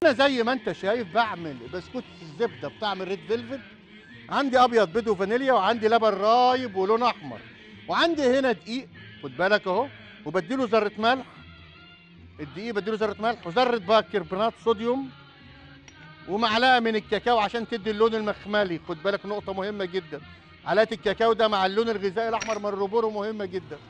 هنا زي ما انت شايف بعمل بسكوت الزبده بطعم ريد فيلفت عندي ابيض بيض وفانيليا وعندي لبن رايب ولون احمر وعندي هنا دقيق خد بالك اهو وبديله ذره ملح الدقيق بديله ذره ملح وذره بقى كربونات صوديوم ومعلقه من الكاكاو عشان تدي اللون المخملي خد بالك نقطه مهمه جدا علامه الكاكاو ده مع اللون الغذائي الاحمر من الروبورو مهمه جدا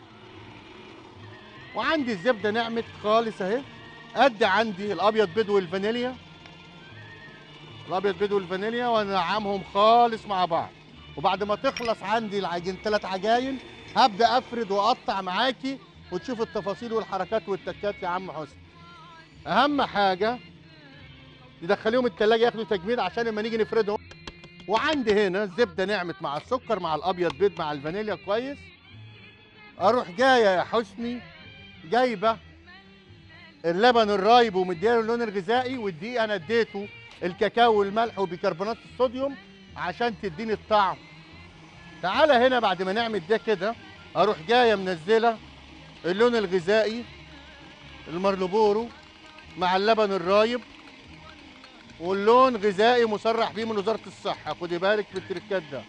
وعندي الزبده نعمت خالص اهي قد عندي الابيض بيض والفانيليا الابيض بيض والفانيليا وانعمهم خالص مع بعض وبعد ما تخلص عندي العجين ثلاث عجاين هبدا افرد واقطع معاكي وتشوف التفاصيل والحركات والتكات يا عم حسن اهم حاجه تدخليهم التلاجة ياخدوا تجميد عشان لما نيجي نفردهم وعندي هنا الزبده نعمت مع السكر مع الابيض بيض مع الفانيليا كويس اروح جايه يا حسني جايبه اللبن الرايب ومديله اللون الغذائي والدقيق انا اديته الكاكاو والملح وبيكربونات الصوديوم عشان تديني الطعم تعالى هنا بعد ما نعمل ده كده اروح جايه منزله اللون الغذائي المرلبورو مع اللبن الرايب واللون غذائي مصرح بيه من وزاره الصحه خدي بالك في التركات ده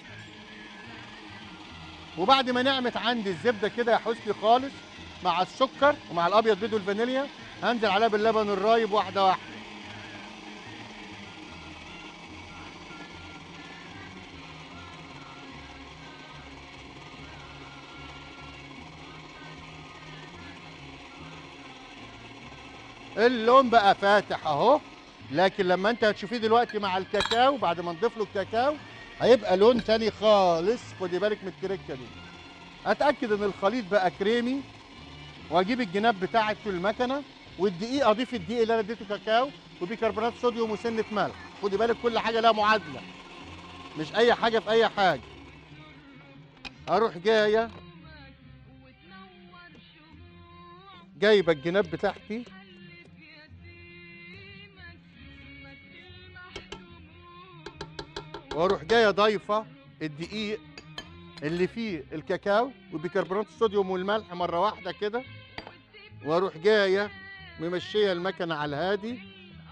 وبعد ما نعمت عندي الزبده كده يا حسني خالص مع السكر ومع الابيض بيض والفانيليا هنزل عليها باللبن الرايب واحده واحده اللون بقى فاتح اهو لكن لما انت هتشوفيه دلوقتي مع الكاكاو بعد ما نضيف له الكاكاو هيبقى لون تاني خالص خدي بالك من التركه دي اتاكد ان الخليط بقى كريمي واجيب الجناب بتاعك في المكنه والدقيق اضيف الدقيق اللي انا اديته كاكاو وبيكربونات صوديوم وسنه ملح خدي بالك كل حاجه لها معادله مش اي حاجه في اي حاجه اروح جايه جايبه الجناب بتاعتي واروح جايه ضايفه الدقيق اللي فيه الكاكاو وبيكربونات الصوديوم والملح مره واحده كده واروح جايه ممشيه المكنه على الهادي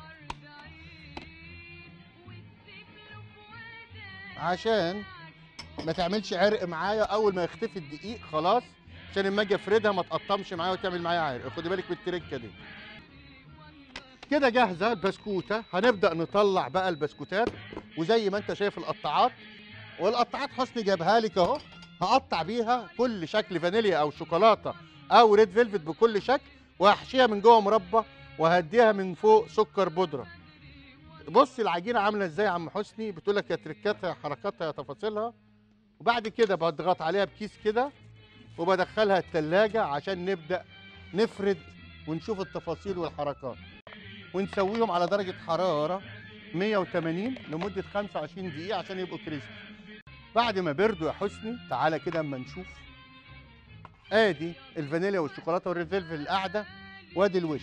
عشان ما تعملش عرق معايا اول ما يختفي الدقيق خلاص عشان لما اجي افردها ما تقطمش معايا وتعمل معايا عرق خدي بالك من التركه دي كده جاهزه البسكوته هنبدا نطلع بقى البسكوتات وزي ما انت شايف القطاعات والقطاعات حسني جابها لك اهو هقطع بيها كل شكل فانيليا او شوكولاته او ريد فيلفت بكل شكل وهحشيها من جوه مربى وهديها من فوق سكر بودره بص العجينه عامله ازاي يا عم حسني بتقول لك يا تركاتها يا حركاتها يا تفاصيلها وبعد كده بضغط عليها بكيس كده وبدخلها التلاجة عشان نبدا نفرد ونشوف التفاصيل والحركات ونسويهم على درجه حراره 180 لمده 25 دقيقه عشان يبقوا كريسبي بعد ما بردوا يا حسني تعالى كده اما نشوف ادي الفانيليا والشوكولاته والريد فيلفت القاعده وادي الوش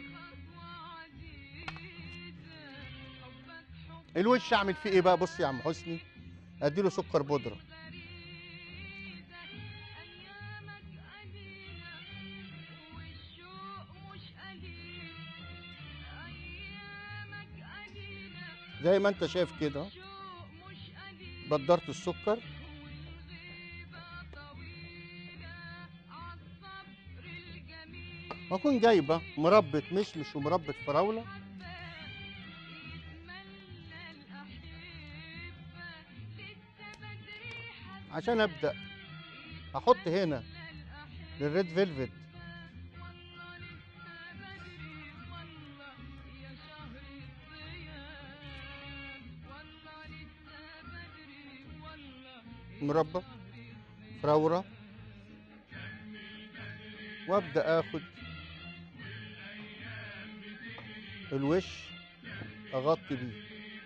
الوش اعمل فيه ايه بقى بص يا عم حسني اديله سكر بودره زي ما انت شايف كده بدرت السكر واكون جايبه مربى مشمش ومربى فراوله عشان ابدا احط هنا الريد فيلفت مربى فراوره وابدا اخد الوش اغطي بيه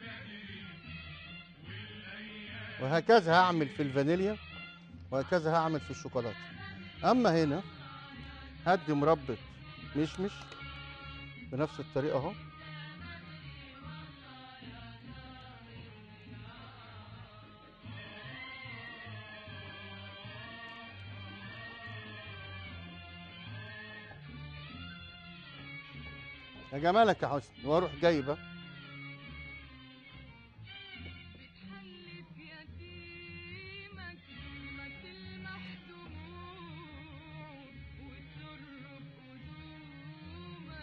وهكذا هعمل في الفانيليا وهكذا هعمل في الشوكولاته اما هنا هدي مربى مشمش بنفس الطريقه اهو يا جمالك يا حسن واروح جايبه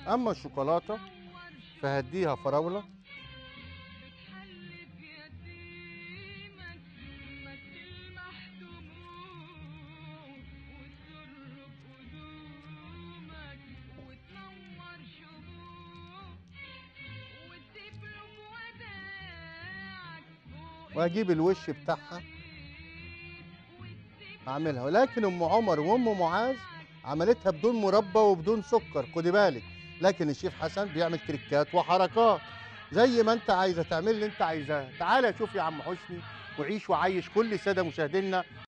اما الشوكولاته فهديها فراوله واجيب الوش بتاعها اعملها ولكن ام عمر وام معاذ عملتها بدون مربى وبدون سكر خدي بالك لكن الشيف حسن بيعمل تريكات وحركات زي ما انت عايزه تعمل اللي انت عايزاه تعالى شوف يا عم حسني وعيش وعيش كل الساده مشاهدينا